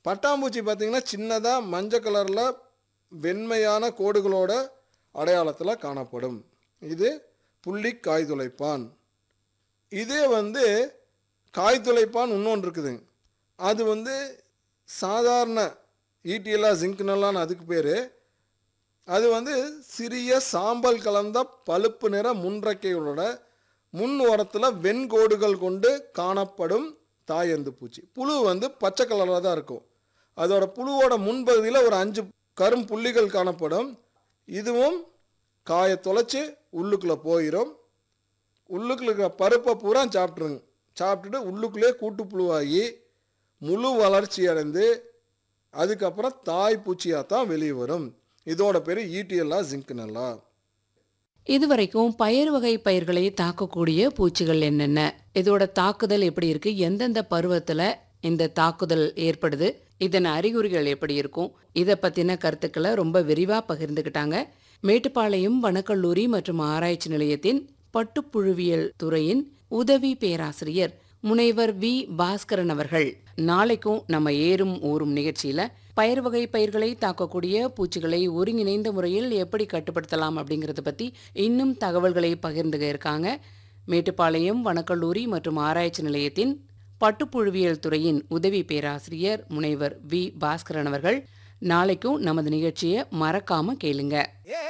பட்டாம்பூச்சி பார்த்தீங்கன்னா சின்னதாக மஞ்சள் கலரில் வெண்மையான கோடுகளோட அடையாளத்தில் காணப்படும் இது புள்ளி காய்துளைப்பான் இதே வந்து காய்துளைப்பான் இன்னொன்று இருக்குதுங்க அது வந்து சாதாரண ஈட்டியலா ஜிங்க்னலான்னு அதுக்கு பேர் அது வந்து சிறிய சாம்பல் கலந்த பழுப்பு நிற முன்றைக்கைகளோட முன் ஓரத்தில் வெண்கோடுகள் கொண்டு காணப்படும் தாயந்து பூச்சி புழு வந்து பச்சை கலரில் தான் இருக்கும் அதோட புழுவோட முன்பகுதியில் ஒரு அஞ்சு கரும் புள்ளிகள் காணப்படும் இதுவும் காயை தொலைச்சி உள்ளுக்குள்ளே போயிடும் உள்ளுக்குள்ள இருக்கிற பருப்பை பூரா சாப்பிட்ருங்க சாப்பிட்டுட்டு உள்ளுக்குள்ளே கூட்டுப்புழுவாகி முழு வளர்ச்சி அடைந்து அதுக்கப்புறம் தாய் பூச்சியாக தான் வெளியே வரும் இதோட பேர் ஈட்டியல்லா ஜிங்க்னல்லா இதுவரைக்கும் பயிர் வகை பயிர்களை தாக்கக்கூடிய பூச்சிகள் என்னென்ன இதோட தாக்குதல் எப்படி இருக்கு எந்தெந்த பருவத்துல இந்த தாக்குதல் ஏற்படுது இதன் அறிகுறிகள் எப்படி இருக்கும் இதை பத்தின கருத்துக்களை ரொம்ப விரிவா பகிர்ந்துக்கிட்டாங்க மேட்டுப்பாளையம் வனக்கல்லூரி மற்றும் ஆராய்ச்சி நிலையத்தின் பட்டுப்புழுவியல் துறையின் உதவி பேராசிரியர் முனைவர் வி பாஸ்கரன் அவர்கள் நாளைக்கும் நம்ம ஏறும் ஊறும் நிகழ்ச்சியில பயிர் வகை பயிர்களை தாக்கக்கூடிய பூச்சிகளை ஒருங்கிணைந்த முறையில் எப்படி கட்டுப்படுத்தலாம் அப்படிங்கறத பத்தி இன்னும் தகவல்களை பகிர்ந்துக இருக்காங்க மேட்டுப்பாளையம் வனக்கல்லூரி மற்றும் ஆராய்ச்சி நிலையத்தின் பட்டுப்புழுவியல் துறையின் உதவி பேராசிரியர் முனைவர் வி பாஸ்கரன் அவர்கள் நாளைக்கும் நமது நிகழ்ச்சியை மறக்காம கேளுங்க ஏ